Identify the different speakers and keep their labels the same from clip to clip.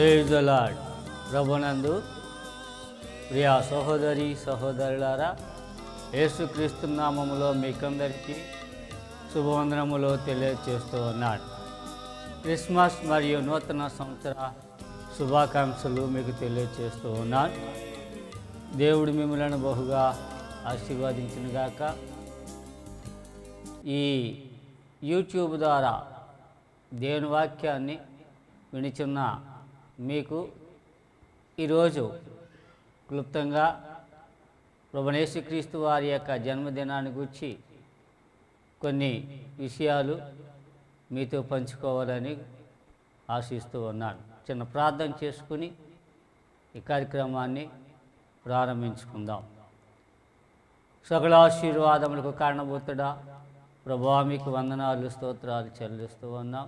Speaker 1: praise the lord ప్రభునందు ప్రియా సహోదరి సహోదరులారా యేసుక్రీస్తు నామములో మీకందరికీ శుభవందనములో తెలియజేస్తూ ఉన్నాడు క్రిస్మస్ మరియు నూతన సంవత్సర శుభాకాంక్షలు మీకు తెలియజేస్తూ ఉన్నాను దేవుడు మిమ్మల్ని బహుగా ఆశీర్వదించినగాక ఈ యూట్యూబ్ ద్వారా దేవుని వాక్యాన్ని వినిచున్న మీకు ఈరోజు క్లుప్తంగా ప్రభునేసుక్రీస్తు వారి యొక్క జన్మదినాన్ని గురించి కొన్ని విషయాలు మీతో పంచుకోవాలని ఆశిస్తూ ఉన్నాను చిన్న ప్రార్థన చేసుకుని ఈ కార్యక్రమాన్ని ప్రారంభించుకుందాం సకల ఆశీర్వాదములకు కారణభూతుడా ప్రభా మీకు వందనాలు స్తోత్రాలు చెల్లిస్తూ ఉన్నాం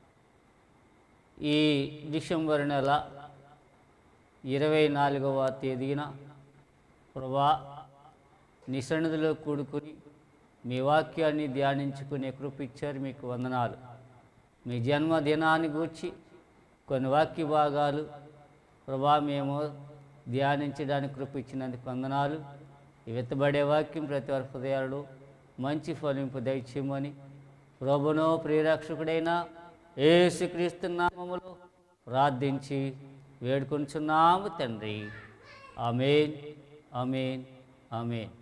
Speaker 1: ఈ డిసెంబర్ నెల ఇరవై నాలుగవ తేదీన ప్రభా నీ సన్నిధిలో కూడుకుని మీ వాక్యాన్ని ధ్యానించుకునే కృపిచ్చారు మీకు వందనాలు మీ జన్మదినాన్ని గూర్చి కొన్ని వాక్య భాగాలు ప్రభా మేము ధ్యానించడానికి కృపించినందుకు వందనాలు ఈ వెత్తబడే వాక్యం ప్రతి వారి హృదయాలు మంచి ఫలింపు దయచేయమని ప్రభునో ప్రియరక్షకుడైన యేసుక్రీస్తు నామములో ప్రార్థించి వేడుకొంచున్నాము తండ్రి ఆమెన్ ఆమెన్ ఆమెన్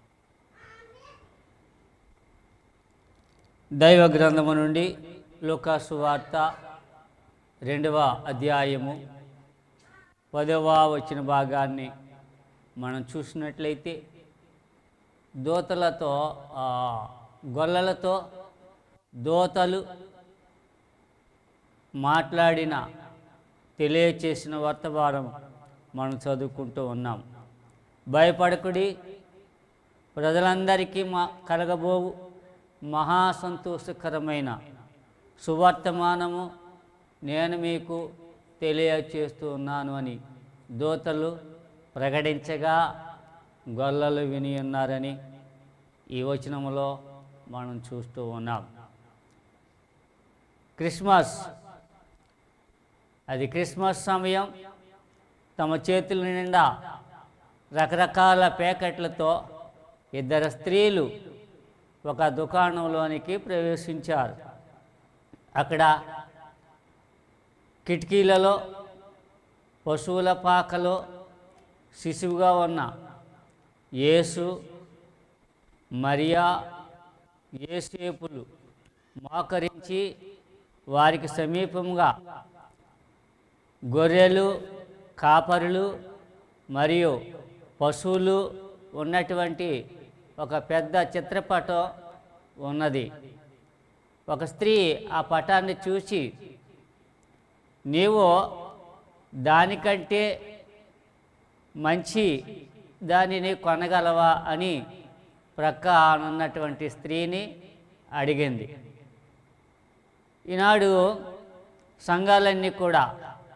Speaker 1: దైవ గ్రంథము నుండి లోకాసు వార్త రెండవ అధ్యాయము పదవ వచ్చిన భాగాన్ని మనం చూసినట్లయితే దోతలతో ఆ, గొల్లలతో దోతలు మాట్లాడిన తెలియచేసిన వర్తమానం మనం చదువుకుంటూ ఉన్నాం భయపడకుడి ప్రజలందరికీ మా కలగబోవు మహాసంతోషకరమైన సువర్తమానము నేను మీకు తెలియచేస్తూ ఉన్నాను అని దోతలు ప్రకటించగా గొల్లలు విని ఉన్నారని ఈ వచనములో మనం చూస్తూ ఉన్నాం క్రిస్మస్ అది క్రిస్మస్ సమయం తమ చేతుల నిండా రకరకాల ప్యాకెట్లతో ఇద్దరు స్త్రీలు ఒక దుకాణంలోనికి ప్రవేశించారు అక్కడ కిటికీలలో పశువుల పాకలో శిశువుగా ఉన్న యేసు మరియా ఏసేపులు మోకరించి వారికి సమీపంగా గొర్రెలు కాపరులు మరియు పశువులు ఉన్నటువంటి ఒక పెద్ద చిత్రపటం ఉన్నది ఒక స్త్రీ ఆ పటాన్ని చూసి నీవు దానికంటే మంచి దానిని కొనగలవా అని ప్రక్క ఉన్నటువంటి స్త్రీని అడిగింది ఈనాడు సంఘాలన్నీ కూడా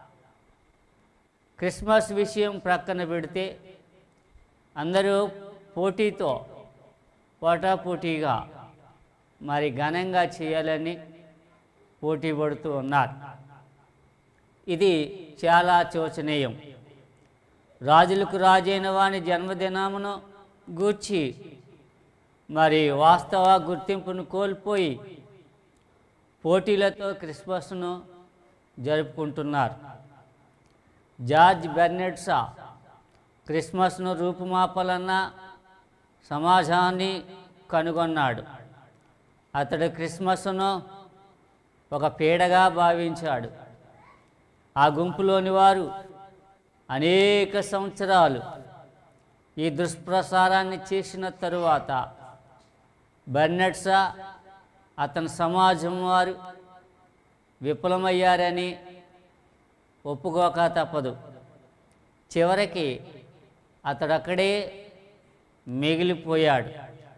Speaker 1: క్రిస్మస్ విషయం ప్రక్కన పెడితే అందరూ పోటీతో పోటాపోటీగా మరి ఘనంగా చేయాలని పోటీ పడుతూ ఉన్నారు ఇది చాలా శోచనీయం రాజులకు రాజైన వాని జన్మదినమును గూర్చి మరి వాస్తవ గుర్తింపును కోల్పోయి పోటీలతో క్రిస్మస్ను జరుపుకుంటున్నారు జార్జ్ బెర్నెట్సా క్రిస్మస్ను రూపుమాపాలన్న సమాజాన్ని కనుగొన్నాడు అతడు క్రిస్మస్ను ఒక పీడగా భావించాడు ఆ గుంపులోని వారు అనేక సంవత్సరాలు ఈ దుష్ప్రసారాన్ని చేసిన తరువాత బెర్నెట్సా అతని సమాజం వారు విఫలమయ్యారని ఒప్పుకోక తప్పదు చివరికి అతడక్కడే మిగిలిపోయాడు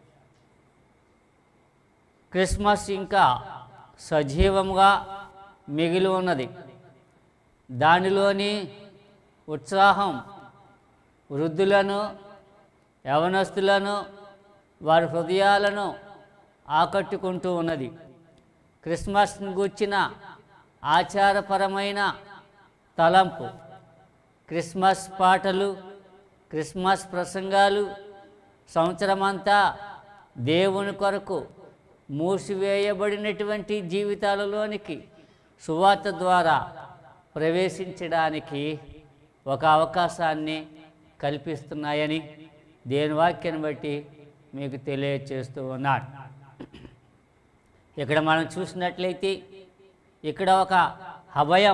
Speaker 1: క్రిస్మస్ ఇంకా సజీవంగా మిగిలి ఉన్నది దానిలోని ఉత్సాహం వృద్ధులను యవనస్తులను వారి హృదయాలను ఆకట్టుకుంటూ ఉన్నది క్రిస్మస్ను గూర్చిన ఆచారపరమైన తలంపు క్రిస్మస్ పాటలు క్రిస్మస్ ప్రసంగాలు సంవత్సరమంతా దేవుని కొరకు మూసివేయబడినటువంటి జీవితాలలోనికి సువార్త ద్వారా ప్రవేశించడానికి ఒక అవకాశాన్ని కల్పిస్తున్నాయని దేని వాక్యాన్ని బట్టి మీకు తెలియచేస్తూ ఉన్నాడు ఇక్కడ మనం చూసినట్లయితే ఇక్కడ ఒక అభయం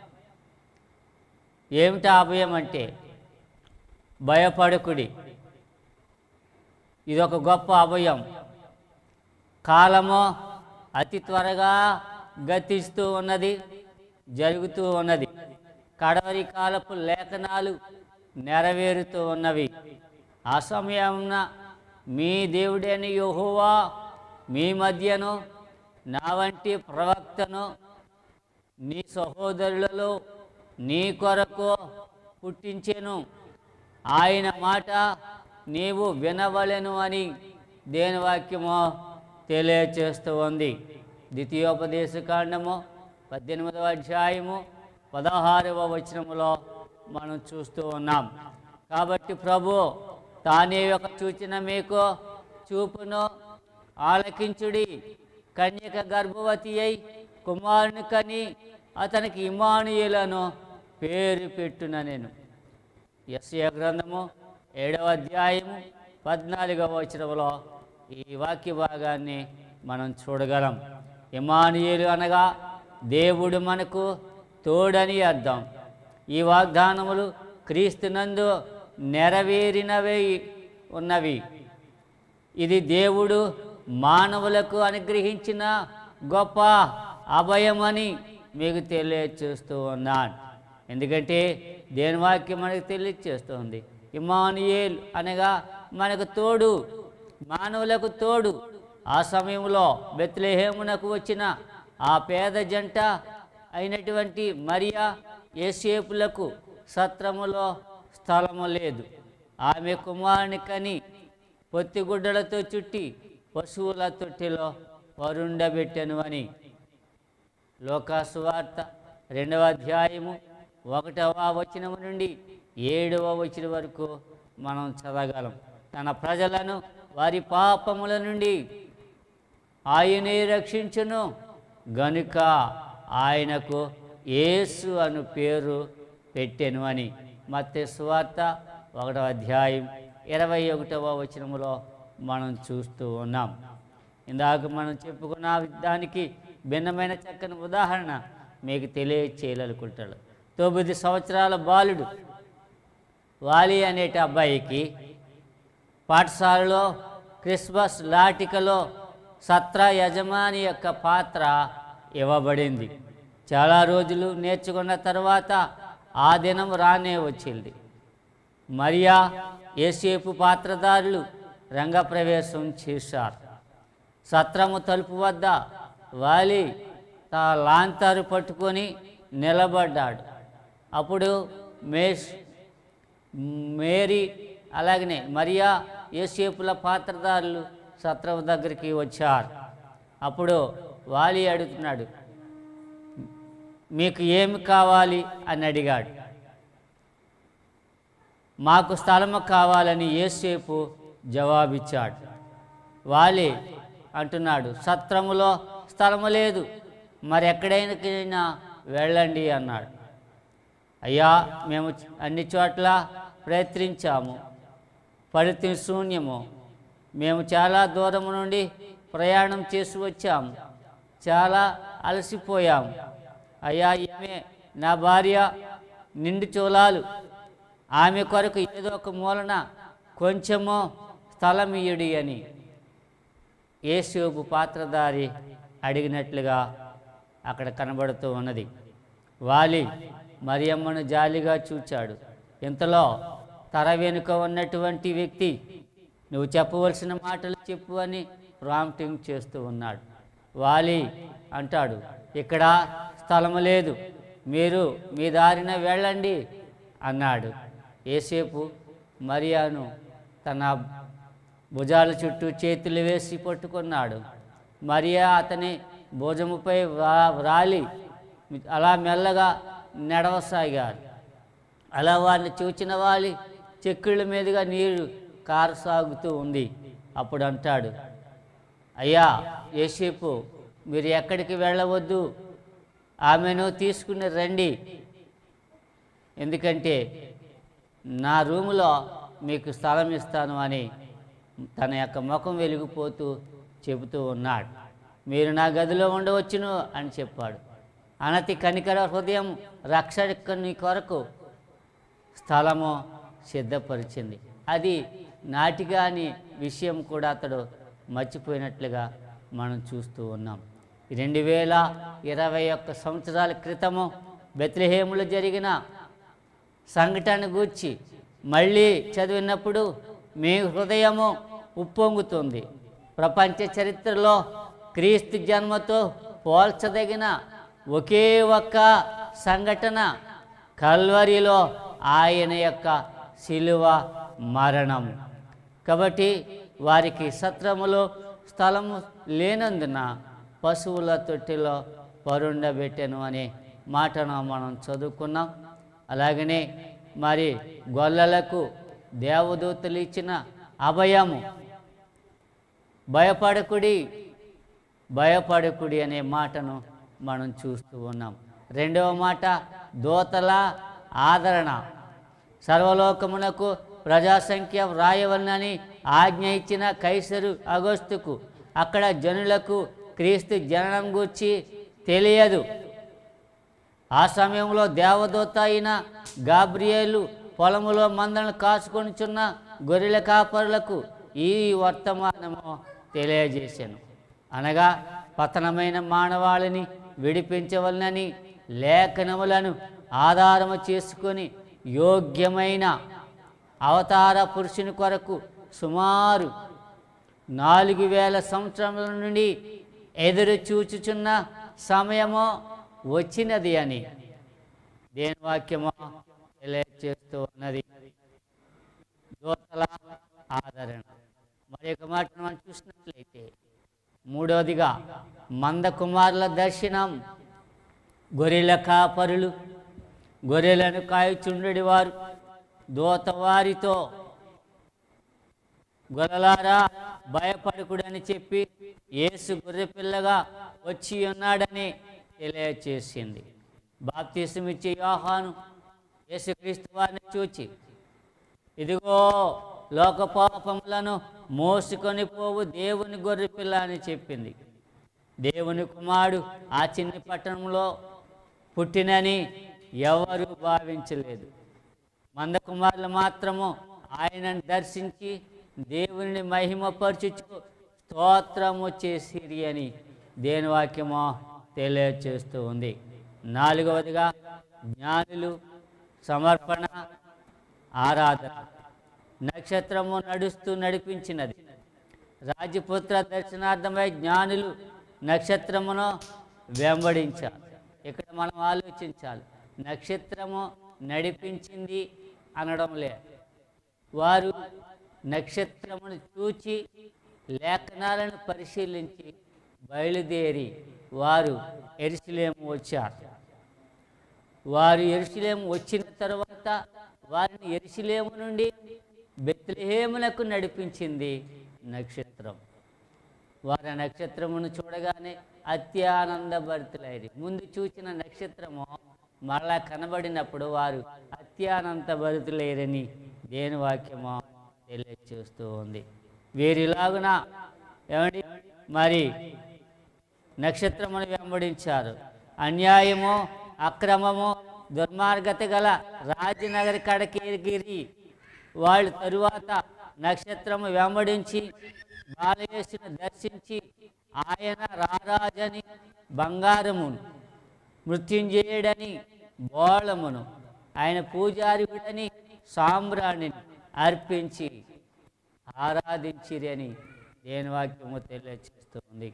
Speaker 1: ఏమిటి ఆ అభయం అంటే భయపడకుడి ఇది ఒక గొప్ప అభయం కాలము అతి త్వరగా గతిస్తూ ఉన్నది జరుగుతూ ఉన్నది కడవరి కాలపు లేఖనాలు నెరవేరుతూ ఉన్నవి ఆ సమయమున మీ దేవుడైన యెహోవా మీ మధ్యను నా వంటి ప్రవక్తను నీ సహోదరులలో నీ కొరకు పుట్టించెను ఆయన మాట నీవు వినవలెను అని దేని వాక్యమో తెలియచేస్తూ ఉంది ద్వితీయోపదేశ కాండము పద్దెనిమిదవ అధ్యాయము పదహారవ వచనములో మనం చూస్తూ ఉన్నాం కాబట్టి ప్రభు తానే ఒక సూచన మీకు చూపును ఆలకించుడి కన్యక గర్భవతి అయి కుమారుని కని అతనికి ఇమానుయేలను పేరు పెట్టున నేను యస్య గ్రంథము ఏడవ అధ్యాయము పద్నాలుగవ వచనంలో ఈ వాక్య భాగాన్ని మనం చూడగలం ఇమానుయేలు అనగా దేవుడు మనకు తోడని అర్థం ఈ వాగ్దానములు క్రీస్తునందు నెరవేరినవే ఉన్నవి ఇది దేవుడు మానవులకు అనుగ్రహించిన గొప్ప అభయమని మీకు తెలియచేస్తూ ఉన్నాను ఎందుకంటే దేని వాక్యం మనకు తెలియచేస్తుంది ఇమానుయేల్ అనగా మనకు తోడు మానవులకు తోడు ఆ సమయంలో బెత్లెహేమునకు వచ్చిన ఆ పేద జంట అయినటువంటి మరియా ఏసేపులకు సత్రములో స్థలము లేదు ఆమె కుమారుని కని పొత్తిగుడ్డలతో చుట్టి పశువుల తొట్టిలో వరుండబెట్టెను అని లోకాసువార్త రెండవ అధ్యాయము ఒకటవ వచనము నుండి ఏడవ వచనం వరకు మనం చదవగలం తన ప్రజలను వారి పాపముల నుండి ఆయనే రక్షించును గనుక ఆయనకు యేసు అను పేరు పెట్టెను అని మత్తే సువార్త ఒకటవ అధ్యాయం ఇరవై ఒకటవ వచనములో మనం చూస్తూ ఉన్నాం ఇందాక మనం చెప్పుకున్న దానికి భిన్నమైన చక్కని ఉదాహరణ మీకు తెలియచేయాలనుకుంటాడు తొమ్మిది సంవత్సరాల బాలుడు వాలి అనేటి అబ్బాయికి పాఠశాలలో క్రిస్మస్ లాటికలో సత్ర యజమాని యొక్క పాత్ర ఇవ్వబడింది చాలా రోజులు నేర్చుకున్న తర్వాత ఆ దినం రానే వచ్చింది మరియా ఏసేపు పాత్రదారులు రంగప్రవేశం చేశారు సత్రము తలుపు వద్ద వాలి తా లాంతరు పట్టుకొని నిలబడ్డాడు అప్పుడు మేష్ మేరీ అలాగనే మరియా యేసేపుల పాత్రదారులు సత్రం దగ్గరికి వచ్చారు అప్పుడు వాలి అడుగుతున్నాడు మీకు ఏమి కావాలి అని అడిగాడు మాకు స్థలము కావాలని యేసేపు జవాబిచ్చాడు వాలి అంటున్నాడు సత్రములో స్థలము లేదు మరి ఎక్కడైనా వెళ్ళండి అన్నాడు అయ్యా మేము అన్ని చోట్ల ప్రయత్నించాము ఫలితం శూన్యము మేము చాలా దూరం నుండి ప్రయాణం చేసి వచ్చాము చాలా అలసిపోయాము అయ్యా ఈమె నా భార్య నిండు చూలాలు ఆమె కొరకు ఏదో ఒక మూలన కొంచెమో స్థలం ఇయ్యుడి అని యేసోపు పాత్రధారి అడిగినట్లుగా అక్కడ కనబడుతూ ఉన్నది వాలి మరియమ్మను జాలిగా చూచాడు ఇంతలో తర వెనుక ఉన్నటువంటి వ్యక్తి నువ్వు చెప్పవలసిన మాటలు చెప్పు అని ప్రాంప్టింగ్ చేస్తూ ఉన్నాడు వాలి అంటాడు ఇక్కడ స్థలము లేదు మీరు మీ దారిన వెళ్ళండి అన్నాడు ఏసేపు మరియాను తన భుజాల చుట్టూ చేతులు వేసి పట్టుకున్నాడు మరియా అతని భుజముపై వ్రా- వ్రాలి అలా మెల్లగా నడవసాగారు అలా వారిని చూచిన వాళ్ళి చెక్కుళ్ళ మీదుగా నీరు కారసాగుతూ ఉంది అప్పుడు అంటాడు అయ్యా యేసేపు మీరు ఎక్కడికి వెళ్ళవద్దు ఆమెను తీసుకుని రండి ఎందుకంటే నా రూములో మీకు స్థలం ఇస్తాను అని తన యొక్క ముఖం వెలిగిపోతూ చెబుతూ ఉన్నాడు మీరు నా గదిలో ఉండవచ్చును అని చెప్పాడు అనతి కనికర హృదయం రక్షకుని కొరకు స్థలము సిద్ధపరిచింది అది నాటిగాని విషయం కూడా అతడు మర్చిపోయినట్లుగా మనం చూస్తూ ఉన్నాం రెండు వేల ఇరవై ఒక్క సంవత్సరాల క్రితము బెత్లహేములో జరిగిన సంఘటన గూర్చి మళ్ళీ చదివినప్పుడు మీ హృదయము ఉప్పొంగుతుంది ప్రపంచ చరిత్రలో క్రీస్తు జన్మతో పోల్చదగిన ఒకే ఒక్క సంఘటన కల్వరిలో ఆయన యొక్క శిలువ మరణం కాబట్టి వారికి సత్రములో స్థలము లేనందున పశువుల తొట్టిలో పరుండబెట్టెను అనే మాటను మనం చదువుకున్నాం అలాగనే మరి గొల్లలకు దేవదూతలు ఇచ్చిన అభయము భయపడకుడి భయపడకుడి అనే మాటను మనం చూస్తూ ఉన్నాం రెండవ మాట దోతల ఆదరణ సర్వలోకమునకు ప్రజాసంఖ్య వ్రాయవలనని ఆజ్ఞ ఇచ్చిన కైసరు అగస్తుకు అక్కడ జనులకు క్రీస్తు జననం గూర్చి తెలియదు ఆ సమయంలో దేవదూత అయిన గాబ్రియేలు పొలములో మందలను కాచుకొనిచున్న గొర్రెల కాపరులకు ఈ వర్తమానము తెలియజేశాను అనగా పతనమైన మానవాళిని విడిపించవలనని లేఖనములను ఆధారము చేసుకొని యోగ్యమైన అవతార పురుషుని కొరకు సుమారు నాలుగు వేల సంవత్సరముల నుండి ఎదురు చూచుచున్న సమయము వచ్చినది అని దేని వాక్యము తెలియచేస్తూ ఉన్నది దోతల ఆదరణ మరి ఒక మాట మనం చూసినట్లయితే మూడవదిగా మంద కుమారుల దర్శనం గొర్రెల కాపరులు గొర్రెలను కాయచుండడి వారు దోతవారితో గొర్రెలారా భయపడకుడని చెప్పి యేసు గొర్రెపిల్లగా వచ్చి ఉన్నాడని తెలియచేసింది బాప్తీసమిచ్చే యోహాను యేసుక్రీస్తు వారిని చూచి ఇదిగో లోక పాపములను మోసుకొని పోవు దేవుని గొర్రెపిల్ల అని చెప్పింది దేవుని కుమారుడు ఆ చిన్న పట్టణంలో పుట్టినని ఎవరు భావించలేదు మంద కుమారులు మాత్రము ఆయనను దర్శించి దేవుని మహిమపరచుచు స్తోత్రము చేసిరి అని దేని వాక్యమో తెలియచేస్తూ ఉంది నాలుగవదిగా జ్ఞానులు సమర్పణ ఆరాధన నక్షత్రము నడుస్తూ నడిపించినది రాజపుత్ర దర్శనార్థమై జ్ఞానులు నక్షత్రమును వెంబడించాలి ఇక్కడ మనం ఆలోచించాలి నక్షత్రము నడిపించింది అనడం లే వారు నక్షత్రమును చూచి లేఖనాలను పరిశీలించి బయలుదేరి వారు ఎరుసలేము వచ్చారు వారు ఎరుసలేము వచ్చిన తర్వాత వారిని ఎరుసలేము నుండి బెత్లహేమునకు నడిపించింది నక్షత్రం వారి ఆ నక్షత్రమును చూడగానే అత్యానందభరితులైరి ముందు చూచిన నక్షత్రము మరలా కనబడినప్పుడు వారు అత్యానందభరితులైరని దేని వాక్యమో తెలియచేస్తూ ఉంది వీరిలాగున ఏమండి మరి నక్షత్రమును వెంబడించారు అన్యాయము అక్రమము దుర్మార్గత గల రాజనగరి కడకేగిరి వాళ్ళు తరువాత నక్షత్రము వెంబడించి బాలయేసును దర్శించి ఆయన రారాజని బంగారమును మృత్యుంజయుడని బోళమును ఆయన పూజారియుడని సామ్రాణిని అర్పించి ఆరాధించిరని దేని వాక్యము తెలియచేస్తుంది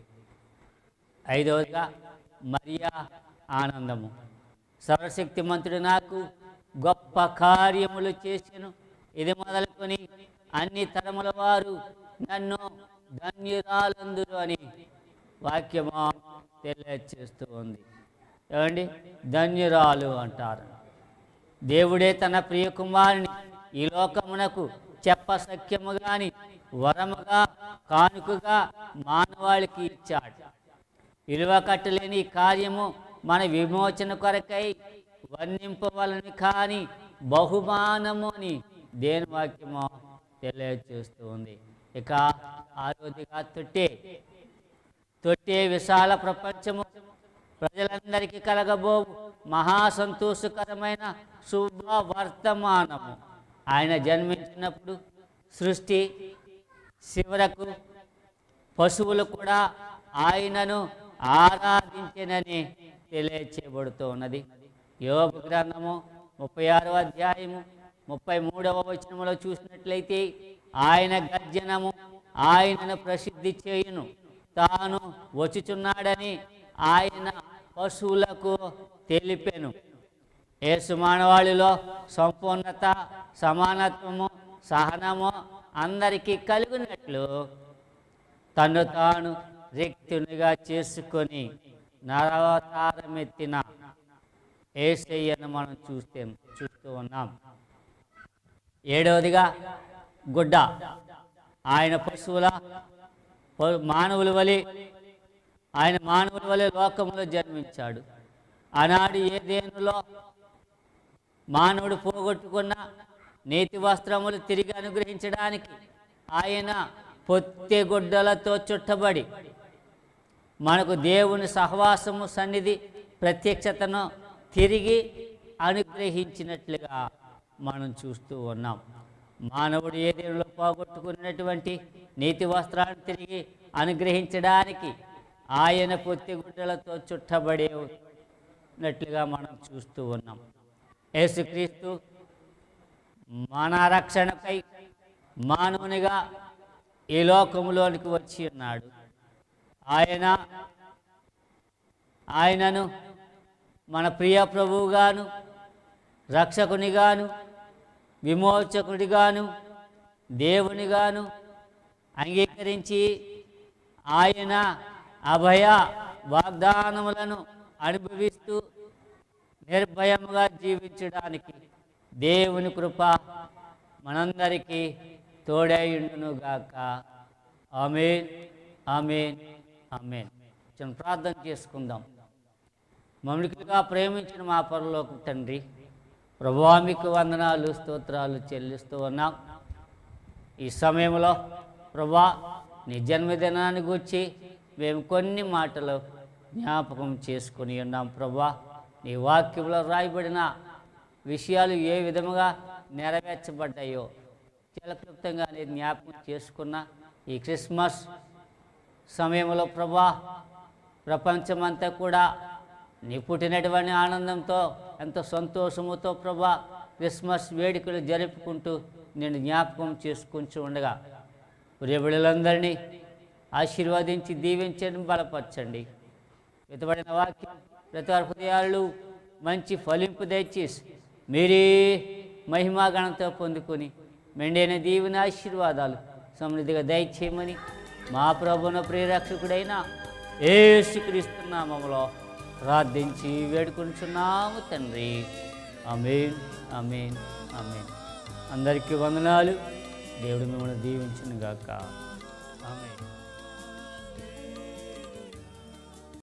Speaker 1: ఐదవదిగా మరియా ఆనందము సర్వశక్తిమంతుడు నాకు గొప్ప కార్యములు చేసెను ఇది మొదలుకొని అన్ని తరముల వారు నన్ను ధన్యురాలందురు అని వాక్యము తెలియచేస్తూ ఉంది ఏమండి ధన్యురాలు అంటారు దేవుడే తన ప్రియ కుమారుని ఈ లోకమునకు చెప్ప సఖ్యము గాని వరముగా కానుకగా మానవాళికి ఇచ్చాడు విలువ కట్టలేని ఈ కార్యము మన విమోచన కొరకై వర్ణింపవలని కాని బహుమానము అని దేని వాక్యము తెలియజేస్తూ ఉంది ఇక ఆరోగ్యగా తొట్టే తొట్టే విశాల ప్రపంచము ప్రజలందరికీ కలగబో మహా సంతోషకరమైన శుభ వర్తమానము ఆయన జన్మించినప్పుడు సృష్టి శివరకు పశువులు కూడా ఆయనను ఆరాధించినని తెలియచేయబడుతూ ఉన్నది యోగ గ్రంథము ముప్పై ఆరవ అధ్యాయము ముప్పై మూడవ వచనములో చూసినట్లయితే ఆయన గర్జనము ఆయనను ప్రసిద్ధి చేయును తాను వచ్చుచున్నాడని ఆయన పశువులకు తెలిపెను యేసు మానవాళిలో సంపూర్ణత సమానత్వము సహనము అందరికీ కలుగునట్లు తను తాను రిక్తునిగా చేసుకొని నరవతారమెత్తిన ఏసయ్యను మనం చూస్తే చూస్తూ ఉన్నాం ఏడవదిగా గుడ్డ ఆయన పశువుల ప- మానవుల వలె ఆయన మానవుల వలె లోకంలో జన్మించాడు ఆనాడు ఏ దేనిలో మానవుడు పోగొట్టుకున్న నీతి వస్త్రములు తిరిగి అనుగ్రహించడానికి ఆయన పొత్తె గుడ్డలతో చుట్టబడి మనకు దేవుని సహవాసము సన్నిధి ప్రత్యక్షతను తిరిగి అనుగ్రహించినట్లుగా మనం చూస్తూ ఉన్నాం మానవుడు ఏ దేవులో పోగొట్టుకున్నటువంటి నీతి వస్త్రాన్ని తిరిగి అనుగ్రహించడానికి ఆయన పొత్తి గుడ్డలతో చుట్టబడేనట్లుగా మనం చూస్తూ ఉన్నాం యేసుక్రీస్తు మన రక్షణకై మానవునిగా ఈ లోకంలోనికి వచ్చి ఉన్నాడు ఆయన ఆయనను మన ప్రియ ప్రభువుగాను రక్షకునిగాను విమోచకుడిగాను దేవునిగాను అంగీకరించి ఆయన అభయ వాగ్దానములను అనుభవిస్తూ నిర్భయముగా జీవించడానికి దేవుని కృప మనందరికీ తోడైండునుగాక ఆమెన్ ఆమెన్ ఆమెన్ చిన్న ప్రార్థన చేసుకుందాం మమ్మల్నిగా ప్రేమించిన మా పరలోక తండ్రి ప్రభువా మీకు వందనాలు స్తోత్రాలు చెల్లిస్తూ ఉన్నాం ఈ సమయంలో ప్రభా నీ జన్మదినాన్ని గురించి మేము కొన్ని మాటలు జ్ఞాపకం చేసుకుని ఉన్నాం ప్రభా నీ వాక్యంలో రాయబడిన విషయాలు ఏ విధముగా నెరవేర్చబడ్డాయో చాలా క్లుప్తంగా నేను జ్ఞాపకం చేసుకున్న ఈ క్రిస్మస్ సమయంలో ప్రభా ప్రపంచమంతా కూడా నీ పుట్టినటువంటి ఆనందంతో ఎంతో సంతోషముతో ప్రభా క్రిస్మస్ వేడుకలు జరుపుకుంటూ నేను జ్ఞాపకం చేసుకుంటూ ఉండగా ప్రియబిడలందరినీ ఆశీర్వదించి దీవించండి బలపరచండి వెతబడిన వాక్యం ప్రతి వారి హృదయాలు మంచి ఫలింపు దయచేసి మీరే మహిమా గణంతో పొందుకొని మెండైన దీవెన ఆశీర్వాదాలు సమృద్ధిగా దయచేయమని మా ప్రభున ప్రియరక్షకుడైన ఏసుక్రీస్తు నామములో ప్రార్థించి వేడుకుంటున్నాము తండ్రి అమేన్ అమేన్ అమేన్ అందరికీ వందనాలు దేవుడు మిమ్మల్ని దీవించును గాక ఆమెన్